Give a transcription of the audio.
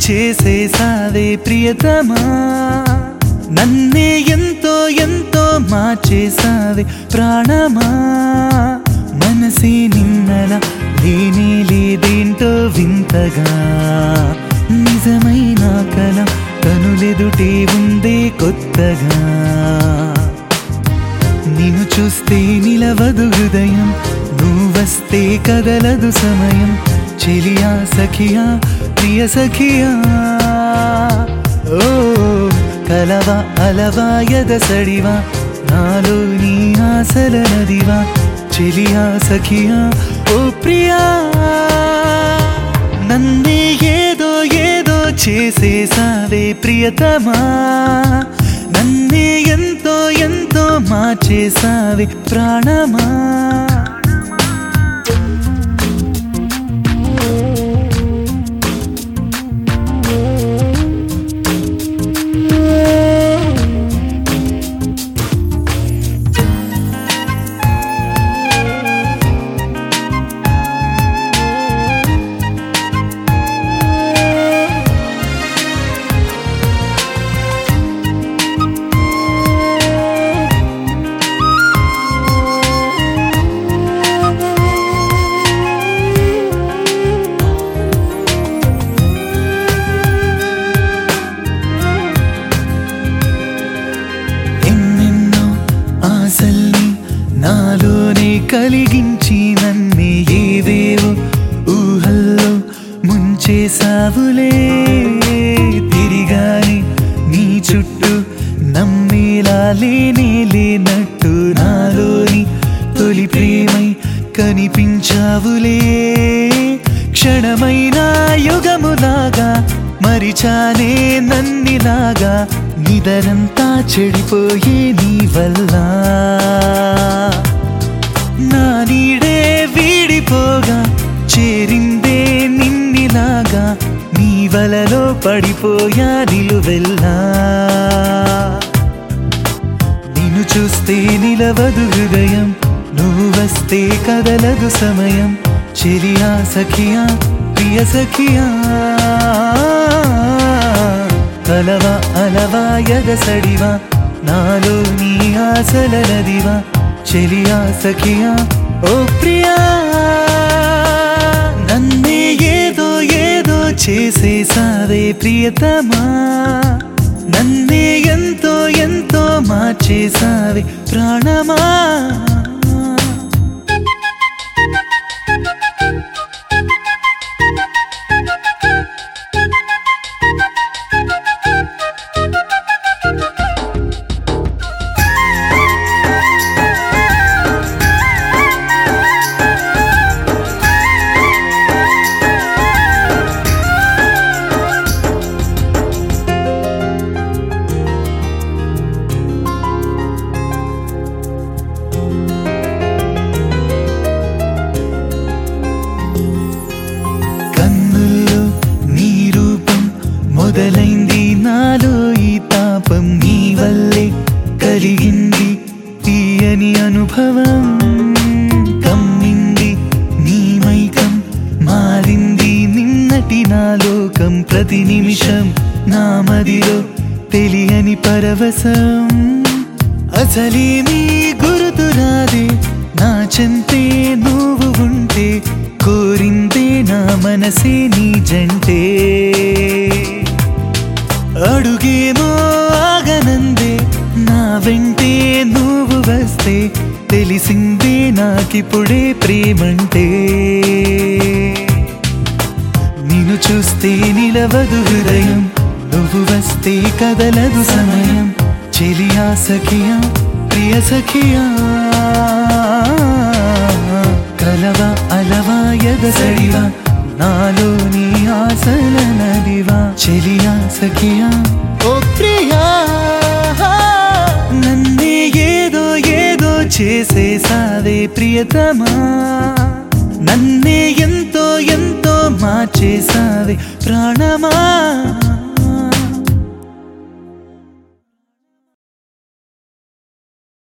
చేసేసావే ప్రియతమా నన్నే ఎంతో ఎంతో మార్చేసావే ప్రాణమా మనసే నిన్నలా లేనే లేదేంటో వింతగా నిజమైన కల కనులెదుటే ఉందే కొత్తగా నిన్ను చూస్తే నిలవదు హృదయం నువ్వు వస్తే కదలదు సమయం చెలియా సఖియా ప్రియ సఖియా ఓ కలవా అలవా ఎదసడివా నాలో నీ ఆశల నదివా చెలియా సఖియా ఓ ప్రియా నన్నే ఏదో ఏదో చేసేసావే ప్రియతమా నన్నే ఎంతో ఎంతో మార్చేసావే ప్రాణమా ఎన్నెన్నో ఆశల్ని నాలోనే కలిగించి నన్నే ఏవేవో ఊహల్లో ముంచేసావులే తిరిగాని నీ చుట్టూ నమ్మేలా లేనే లేనట్టు నాలోని తొలి ప్రేమై కనిపించావులే క్షణమైన యుగములాగా మరిచానే నన్నిలాగా నిదరంతా చెడిపోయే నీ వల్ల నా నీడే వీడిపోగా చేరిందే నిన్నిలాగా నీ వలలో పడిపోయా నిలువెల్లా నిన్ను చూస్తే నిలవదు హృదయం నువ్వు వస్తే కదలదు సమయం చెలియా సఖియా ప్రియ సఖియా కలవా అలవా ఎగసడివా నాలో నీ ఆశల నదివా చెలియా సఖియా ఓ ప్రియా నన్నే ఏదో ఏదో చేసేసావే ప్రియతమా నన్నే ఎంతో ఎంతో మార్చేసావే ప్రాణమా కన్నుల్లో నీ రూపం మొదలైంది నాలో ఈ తాపం నీ వల్లే కలిగింది తీయని అనుభవం కమ్మింది నీ మైకం మారింది నిన్నటి నా లోకం ప్రతి నిమిషం నా మదిలో తెలియని పరవశం అసలేమీ గురుతురాదే నా చెంతే నువ్వు ఉంటే కోరిందే నా మనసే నీ జంటే అడుగేమో ఆగనందే నా వెంటే నువ్వు వస్తే తెలిసిందే నాకిప్పుడే ప్రేమంటే నిన్ను చూస్తే నిలవదు హృదయం నువ్వు వస్తే కదలదు సమయం చెలియా సఖియా ప్రియ సఖియా కలవా అలవా ఎదసడివా నాలో నీ ఆశల నదివా చెలియా సఖియా ఓ ప్రియా నన్నే ఏదో ఏదో చేసేసావే ప్రియతమా నన్నే ఎంతో ఎంతో మార్చేసావే ప్రాణమా